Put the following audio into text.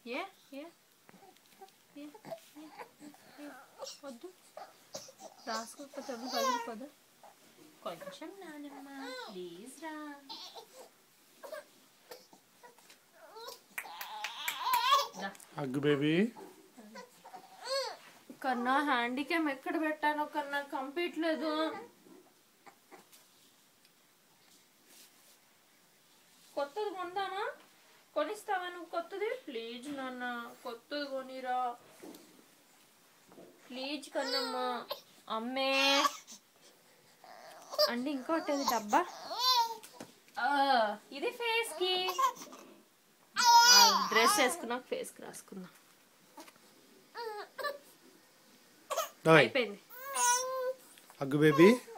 ఏ ఏ ఏ? ఏ? వద్దు రాసుకోకపోతే ఎవరు పగిలిపోదా కొంచెం నానమ్మ ప్లీజ్ రా దా. అగ్గు బేబీ కన్నా హ్యాండిక్యామ్ ఎక్కడ పెట్టానో కన్నా కంప్లీట్ లేదు కొత్తది కొందామా కొనిస్తావా నువ్వు కొత్తది ప్లీజ్ నాన్న కొత్తది కొనిరా ప్లీజ్ కన్నమ్మా అమ్మే అంటే ఇంకోటి అది డబ్బా ఆ, ఇది ఫేస్ కి డ్రెస్ వేసుకున్నాక ఫేస్ కి రాసుకుందాం ఓయ్ అయిపోయింది అగ్గు బేబీ